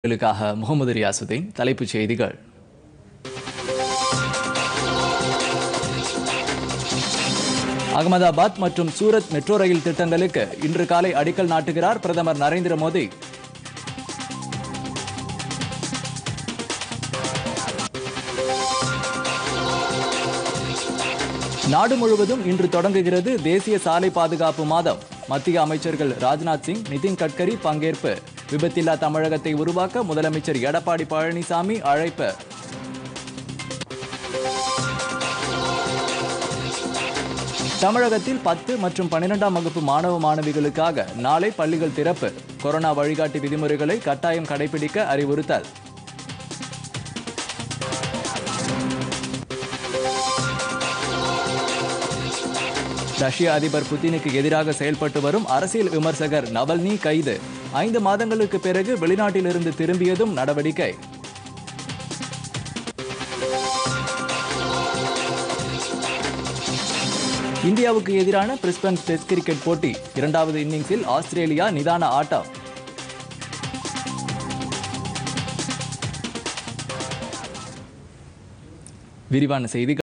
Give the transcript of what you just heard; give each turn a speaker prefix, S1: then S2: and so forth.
S1: களுக்காக முகமது ரியாசுதீன் தலைப்புச் செய்திகள் அகமதாபாத் மற்றும் சூரத் மெட்ரோ ரயில் திட்டங்களுக்கு இன்று காலை அடிக்கல் நாட்டுகிறார் பிரதமர் நரேந்திர மோடி நாடு முழுவதும் இன்று தொடங்குகிறது தேசிய சாலை பாதுகாப்பு மாதம் மத்திய அமைச்சர்கள் ராஜ்நாத் சிங் நிதின் கட்கரி பங்கேற்பு விபத்தில்லா தமிழகத்தை உருவாக்க முதலமைச்சர் எடப்பாடி பழனிசாமி அழைப்பு தமிழகத்தில் பத்து மற்றும் பன்னிரெண்டாம் வகுப்பு மாணவ மாணவிகளுக்காக நாளை பள்ளிகள் திறப்பு கொரோனா வழிகாட்டி விதிமுறைகளை கட்டாயம் கடைபிடிக்க அறிவுறுத்தல் ரஷ்ய அதிபர் புதினுக்கு எதிராக செயல்பட்டு வரும் அரசியல் விமர்சகர் நவல்னி கைது ஐந்து மாதங்களுக்கு பிறகு வெளிநாட்டிலிருந்து திரும்பியதும் நடவடிக்கை இந்தியாவுக்கு எதிரான பிரிஸ்பன் டெஸ்ட் கிரிக்கெட் போட்டி இரண்டாவது இன்னிங்ஸில் ஆஸ்திரேலியா நிதான ஆட்டம் விரிவான செய்திகள்